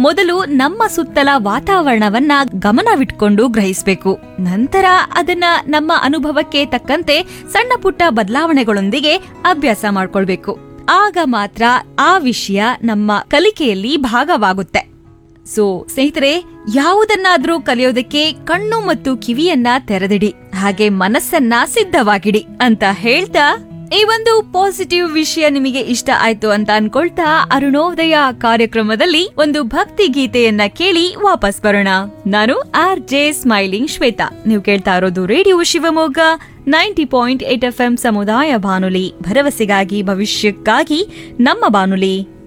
ಮೊದಲು ನಮ್ಮ ಸುತ್ತಲ ವಾತಾವರಣವನ್ನ ಗಮನವಿಟ್ಕೊಂಡು ಗ್ರಹಿಸಬೇಕು ನಂತರ ಅದನ್ನ ನಮ್ಮ ಅನುಭವಕ್ಕೆ ತಕ್ಕಂತೆ ಸಣ್ಣ ಪುಟ್ಟ ಬದಲಾವಣೆಗಳೊಂದಿಗೆ ಅಭ್ಯಾಸ ಮಾಡ್ಕೊಳ್ಬೇಕು ಆಗ ಮಾತ್ರ ಆ ವಿಷಯ ನಮ್ಮ ಕಲಿಕೆಯಲ್ಲಿ ಭಾಗವಾಗುತ್ತೆ ಸೊ ಸ್ನೇಹಿತರೆ ಯಾವುದನ್ನಾದ್ರೂ ಕಲಿಯೋದಕ್ಕೆ ಕಣ್ಣು ಮತ್ತು ಕಿವಿಯನ್ನ ತೆರೆದಿಡಿ ಹಾಗೆ ಮನಸ್ಸನ್ನ ಸಿದ್ಧವಾಗಿಡಿ ಅಂತ ಹೇಳ್ತಾ ಈ ಒಂದು ಪಾಸಿಟಿವ್ ವಿಷಯ ನಿಮಗೆ ಇಷ್ಟ ಆಯ್ತು ಅಂತ ಅನ್ಕೊಳ್ತಾ ಅರುಣೋದಯ ಕಾರ್ಯಕ್ರಮದಲ್ಲಿ ಒಂದು ಭಕ್ತಿ ಗೀತೆಯನ್ನ ಕೇಳಿ ವಾಪಸ್ ಬರೋಣ ನಾನು ಆರ್ ಜೆ ಸ್ಮೈಲಿಂಗ್ ಶ್ವೇತಾ ನೀವು ಕೇಳ್ತಾ ಇರೋದು radio Shivamogga ninety point eight F M ಸಮುದಾಯ ಬಾನುಲಿ ಭರವಸೆಗಾಗಿ ಭವಿಷ್ಯಕ್ಕಾಗಿ ನಮ್ಮ ಬಾನುಲಿ